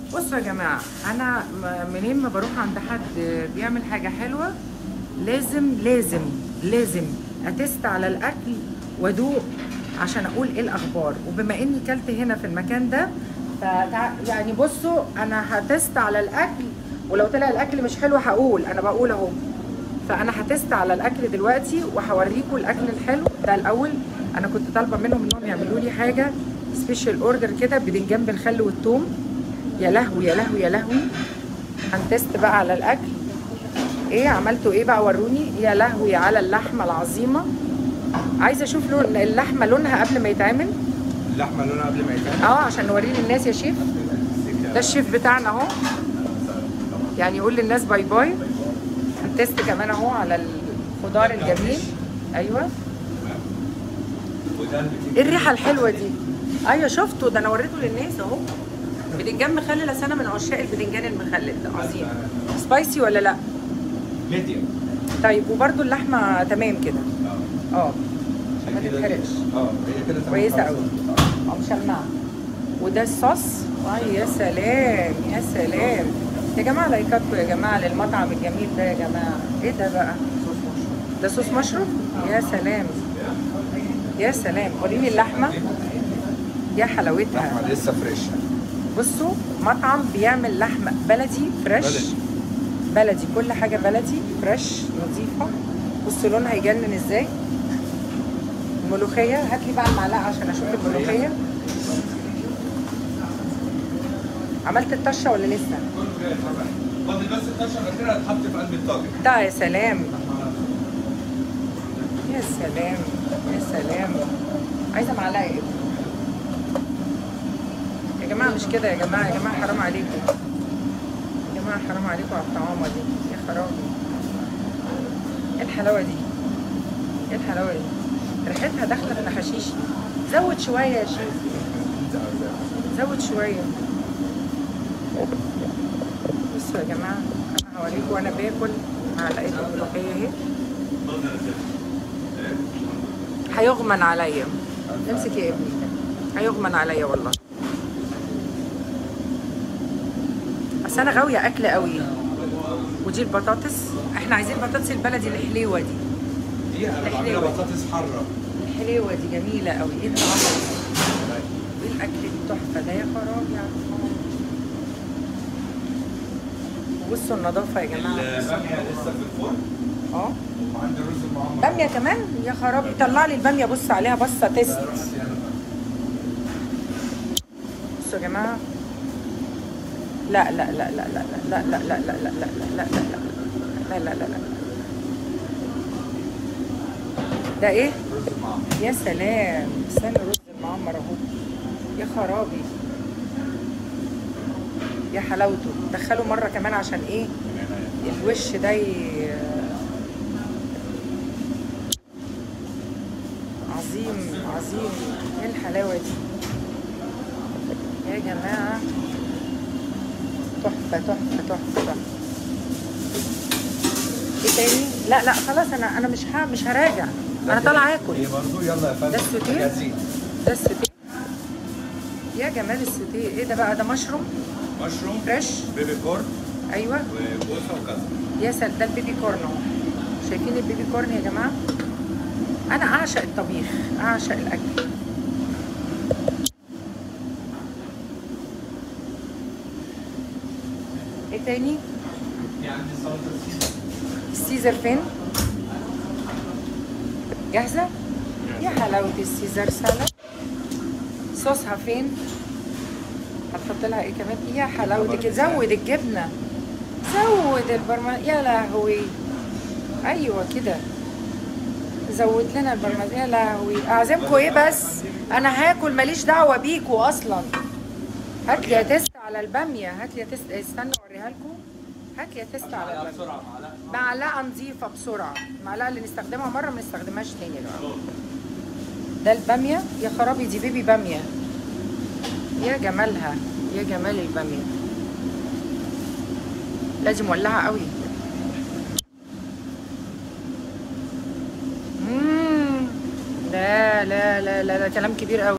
بصوا يا جماعه انا م- منين ما بروح عند حد بيعمل حاجه حلوه لازم لازم لازم اتست على الاكل وادوق عشان اقول ايه الاخبار وبما اني كلت هنا في المكان ده فتع... يعني بصوا انا هتست على الاكل ولو طلع الاكل مش حلو هقول انا بقول اهو فانا هتست على الاكل دلوقتي وهوريكم الاكل الحلو ده الاول انا كنت طالبه منهم انهم يعملوا لي حاجه سبيشال اوردر كده بدنجان بالخل والثوم يا لهوي يا لهوي يا لهوي هنتست بقى على الاكل ايه عملتوا ايه بقى وروني يا لهوي على اللحمه العظيمه عايزه اشوف لون اللحمه لونها قبل ما يتعمل اللحمه لونها قبل ما يتعمل اه عشان نوريه للناس يا شيف ده الشيف بتاعنا اهو يعني يقول للناس باي باي هنتست كمان اهو على الخضار الجميل ايوه وده اللي ايه الريحه الحلوه دي ايوه شفته ده انا وريته للناس اهو بدنجان مخلل أصل انا من عشاق البدنجان المخلل ده عظيم سبايسي ولا لا ميديوم طيب وبرده اللحمه تمام كده اه ما تتحرقش اه هي كده تمام كويسه خلاص. قوي اه مشمعه وده الصوص اي يا سلام يا سلام يا جماعه لايكاتكم يا جماعه للمطعم الجميل ده يا جماعه ايه ده بقى ده صوص مشروم يا سلام يا سلام وريني اللحمه يا حلاوتها لحمه لسه فريش بصوا مطعم بيعمل لحمه بلدي فريش بلدي. بلدي كل حاجه بلدي فريش نظيفه بصوا لونها يجنن ازاي الملوخيه هات لي بقى المعلقه عشان اشوف الملوخيه عملت الطشه ولا لسه فاضل بس الطشه الاخيره هتحط في قلب الطاجن ده يا سلام يا سلام يا سلام عايزه معلقه ايه يا جماعه مش كده يا جماعه يا جماعه حرام عليكم يا جماعه حرام عليكم على الطعامه دي يا خرابي ايه الحلاوه دي ايه الحلاوه دي ريحتها داخله في نحاشيشي زود شويه يا شيخ زود شويه بصوا يا جماعه انا هوريكم وانا باكل معلقه الملوخيه اهي هيغمن عليا امسك يا ابني هيغمن عليا والله بس انا غاويه اكل قوي ودي البطاطس احنا عايزين البطاطس البلدي الحليوه دي دي انا بعملها الحلوة. بطاطس حاره الحليوه دي جميله قوي ايه الطعم ده؟ ايه الاكل التحفه ده يا خرابي يا عم. بصوا النظافه يا جماعه الباميه لسه في الفرن اه وعندي الرز المعمر باميه كمان يا خرابي طلع لي الباميه بص عليها بصه تيست بصوا يا جماعه لا لا لا لا لا لا لا لا لا لا لا لا لا لا لا لا لا لا ده ايه؟ رز المعمر يا سلام استنى الرز المعمر اهو يا خرابي يا حلاوته دخله مره كمان عشان ايه الوش ده ي- عظيم عظيم ايه الحلاوه دي يا جماعه تحفه تحفه تحفه تحفه ايه تاني لا لا خلاص انا انا مش ها مش هراجع انا طالعه اكل ايه برضه يلا يا فندم ده السوتيه؟ جاهزين ده السوتيه يا جمال السوتيه ايه ده بقى ده مشروم مشروم فريش بيبي كورن ايوه وكوسه وكذا يا سل ده البيبي كورن اهو شايفين البيبي كورن يا جماعه انا اعشق الطبيخ اعشق الاكل ايه تاني في عندي سلطه سيزر السيزر فين جاهزه يا حلاوه السيزر سالاد صوصها فين هتحط لها ايه كمان يا حلاوتك زود الجبنه زود البرمجه يا لهوي ايوه كده زود لنا البرمجه يا لهوي اعزمكم ايه بس انا هاكل ماليش دعوه بيكوا اصلا هات لي يا تيست على الباميه هات لي يا تيست استنى اوريها لكم هات لي يا تيست على الباميه بسرعه معلقه معلقه نظيفه بسرعه المعلقه اللي نستخدمها مره ما نستخدمهاش تاني يا جماعه ده الباميه يا خرابي دي بيبي باميه يا جمالها يا جمال الباميه لازم مولعه قوي مم. لا لا لا لا ده كلام كبير قوي